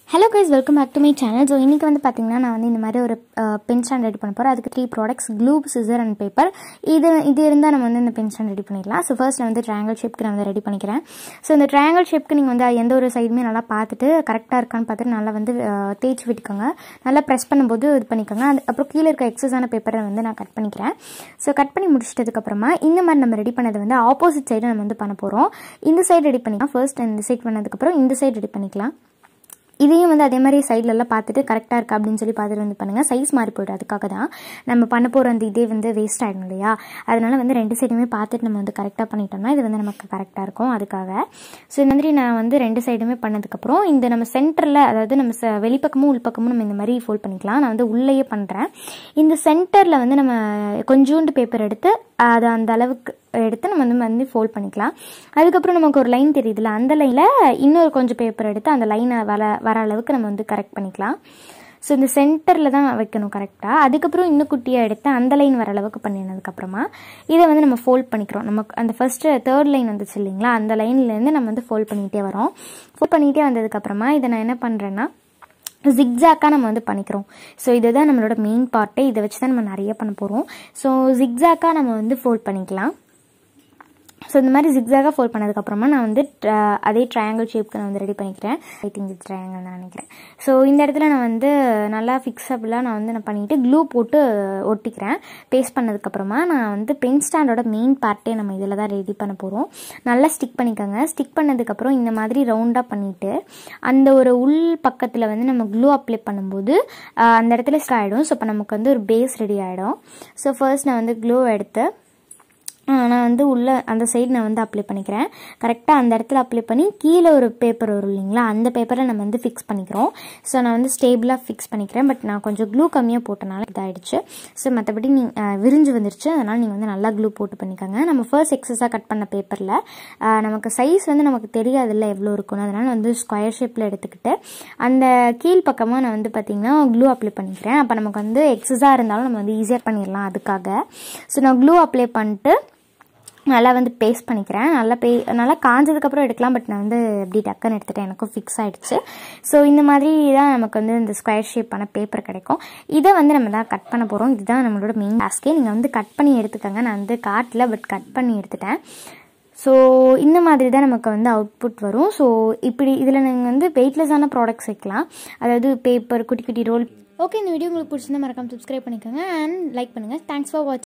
hello guys welcome back to my channel so இன்றைக்கி வந்து பார்த்தீங்கன்னா நான் வந்து இந்த மாதிரி ஒரு பென் ஸ்டாண்ட் ரெடி பண்ண போகிறேன் அதுக்கு three products glue scissor and paper இது இது இருந்தால் நம்ம வந்து இந்த பென் ஸ்டாண்ட் ரெடி பண்ணிடலாம் ஸோ ஃபர்ஸ்ட் நான் வந்து ட்ரையாங்கல் ஷேப்க்கு நான் வந்து ரெடி பண்ணிக்கிறேன் ஸோ இந்த ட்ரையாங்கல் ஷேப்க்கு நீங்கள் வந்து எந்த ஒரு சைடுமே நல்லா பார்த்துட்டு கரெக்டாக இருக்கான்னு பார்த்துட்டு நல்லா வந்து அஹ், தேய்ச்சி விட்டுக்கோங்க நல்லா ப்ரெஸ் பண்ணும்போது இது பண்ணிக்கோங்க அது அப்புறம் கீழே இருக்க எக்ஸஸான பேப்பரை வந்து நான் கட் பண்ணிக்கிறேன் ஸோ கட் பண்ணி முடிச்சிட்டதுக்கப்புறமா இந்த மாதிரி நம்ம ரெடி பண்ணது வந்து ஆப்போசிட் சைடு நம்ம வந்து பண்ண போகிறோம் இந்த சைடு ரெடி பண்ணிக்கலாம் ஃபர்ஸ்ட் இந்த சைடு பண்ணதுக்கப்புறம் இந்த சைடு ரெடி பண்ணிக்கலாம் இதையும் வந்து அதே மாதிரி சைட்லலாம் பார்த்துட்டு கரெக்டாக இருக்கா அப்படின்னு சொல்லி பார்த்துட்டு வந்து பண்ணுங்கள் சைஸ் மாறி போய்டும் அதுக்காக தான் நம்ம பண்ண போகிற அந்த இதே வந்து வேஸ்ட் ஆகிடும் இல்லையா அதனால வந்து ரெண்டு சைடுமே பார்த்துட்டு நம்ம வந்து கரெக்டாக பண்ணிட்டோம்னா இது வந்து நமக்கு கரெக்டாக இருக்கும் அதுக்காக ஸோ இந்த மாதிரி நான் வந்து ரெண்டு சைடுமே பண்ணதுக்கப்புறம் இந்த நம்ம சென்டரில் அதாவது நம்ம ச- வெளிப்பக்கமும் உள்பக்கமும் நம்ம இந்த மாதிரி ஃபோல்ட் பண்ணிக்கலாம் நான் வந்து உள்ளேயே பண்ணுறேன் இந்த சென்டரில் வந்து நம்ம கொஞ்சோண்டு பேப்பர் எடுத்து அது அந்த அளவுக்கு எடுத்து நம்ம வந்து வந்து ஃபோல்ட் பண்ணிக்கலாம் அதுக்கப்புறம் நமக்கு ஒரு லைன் தெரியுதுல்ல அந்த லைனில் இன்னொரு கொஞ்சம் பேப்பர் எடுத்து அந்த லைனை வர வர அளவுக்கு நம்ம வந்து கரெக்ட் பண்ணிக்கலாம் ஸோ இந்த சென்டரில் தான் வைக்கணும் கரெக்டாக அதுக்கப்புறம் இன்னும் குட்டியாக எடுத்து அந்த லைன் வர அளவுக்கு பண்ணினதுக்கப்புறமா இதை வந்து நம்ம ஃபோல்ட் பண்ணிக்கிறோம் நமக்கு அந்த ஃபஸ்ட்டு தேர்ட் லைன் வந்துச்சு இல்லைங்களா அந்த லைன்லேருந்து நம்ம வந்து ஃபோல்ட் பண்ணிகிட்டே வரோம் ஃபோல்ட் பண்ணிகிட்டே வந்ததுக்கப்புறமா இதை நான் என்ன பண்ணுறேன்னா ஜிக்ஸாக்காக நம்ம வந்து பண்ணிக்கிறோம் ஸோ இதுதான் நம்மளோட மெயின் பார்ட்டே இதை வச்சு தான் நம்ம நிறைய பண்ண போகிறோம் ஸோ ஜிக்ஸாக்காக நம்ம வந்து ஃபோல்ட் பண்ணிக்கலாம் ஸோ இந்த மாதிரி ஜிக்ஸாக ஃபோல்ட் பண்ணதுக்கப்புறமா நான் வந்து tra- அதே ட்ரையாங்கிள் ஷேப்க்கு நான் வந்து ரெடி பண்ணிக்கிறேன் ஐ திங்க் இது ட்ரையாங்கிள் தான் நினைக்கிறேன் ஸோ இந்த இடத்துல நான் வந்து நல்லா ஃபிக்ஸபிளாக நான் வந்து நான் பண்ணிவிட்டு க்ளூ போட்டு ஒட்டிக்கிறேன் பேஸ்ட் பண்ணதுக்கப்புறமா நான் வந்து பென் ஸ்டாண்டோட மெயின் பார்ட்டே நம்ம இதில் தான் ரெடி பண்ண போகிறோம் நல்லா ஸ்டிக் பண்ணிக்கோங்க ஸ்டிக் பண்ணதுக்கப்புறம் இந்த மாதிரி ரவுண்டாக பண்ணிவிட்டு அந்த ஒரு உள் பக்கத்தில் வந்து நம்ம க்ளூ அப்ளை பண்ணும்போது ஆஹ், அந்த இடத்துல ஸ்டாக் ஆகிடும் ஸோ இப்போ நமக்கு வந்து ஒரு பேஸ் ரெடி ஆகிடும் ஸோ ஃபர்ஸ்ட் நான் வந்து க்ளூ எடுத்து ஆ, நான் வந்து உள்ள அந்த சைடு நான் வந்து அப்ளை பண்ணிக்கிறேன் கரெக்டாக அந்த இடத்துல அப்ளை பண்ணி கீழே ஒரு பேப்பர் வரும் இல்லைங்களா அந்த பேப்பரை நம்ம வந்து ஃபிக்ஸ் பண்ணிக்கிறோம் ஸோ நான் வந்து ஸ்டேபிளாக ஃபிக்ஸ் பண்ணிக்கிறேன் பட் நான் கொஞ்சம் க்ளூ கம்மியாக போட்டனால இதாகிடுச்சு ஸோ மற்றபடி நீங்கள் விரிஞ்சு வந்துருச்சு அதனால் நீங்கள் வந்து நல்லா க்ளூ போட்டு பண்ணிக்கோங்க நம்ம ஃபர்ஸ்ட் எக்ஸஸாக கட் பண்ண பேப்பரில் நமக்கு சைஸ் வந்து நமக்கு தெரியாதுல்ல எவ்வளோ இருக்குன்னு அதனால் வந்து ஸ்கொயர் ஷேப்பில் எடுத்துக்கிட்டு அந்த கீழ் பக்கமாக நான் வந்து பார்த்திங்கன்னா க்ளூ அப்ளை பண்ணிக்கிறேன் அப்போ நமக்கு வந்து எக்ஸஸாக இருந்தாலும் நம்ம வந்து ஈஸியாக பண்ணிடலாம் அதுக்காக ஸோ நான் க்ளூ அப்ளை பண்ணிட்டு நல்லா வந்து பேஸ்ட் பண்ணிக்கிறேன் நல்லா பே நல்லா காஞ்சதுக்கப்புறம் எடுக்கலாம் பட் நான் வந்து எப்படி டக்குன்னு எடுத்துட்டேன் எனக்கும் ஃபிக்ஸ் ஆகிடுச்சு ஸோ இந்த மாதிரி தான் நமக்கு வந்து இந்த ஸ்கொயர் ஷேப்பான பேப்பர் கிடைக்கும் இதை வந்து நம்ம தான் கட் பண்ண போகிறோம் இதுதான் நம்மளோட மெயின் டாஸ்க்கே நீங்கள் வந்து கட் பண்ணி எடுத்துக்கோங்க நான் வந்து காட்டல பட் கட் பண்ணி எடுத்துட்டேன் ஸோ இந்த மாதிரி தான் நமக்கு வந்து அவுட்புட் வரும் ஸோ இப்படி இதில் நீங்கள் வந்து வெயிட்லெஸ்ஸான ப்ராடக்ட்ஸ் வைக்கலாம் அதாவது பேப்பர் குட்டி குட்டி ரோல் ஓகே இந்த வீடியோ உங்களுக்கு பிடிச்சிருந்தா மறக்காம சப்ஸ்கிரைப் பண்ணிக்கோங்க அண்ட் லைக் பண்ணுங்கள் தேங்க்ஸ் ஃபார் வாட்சிங்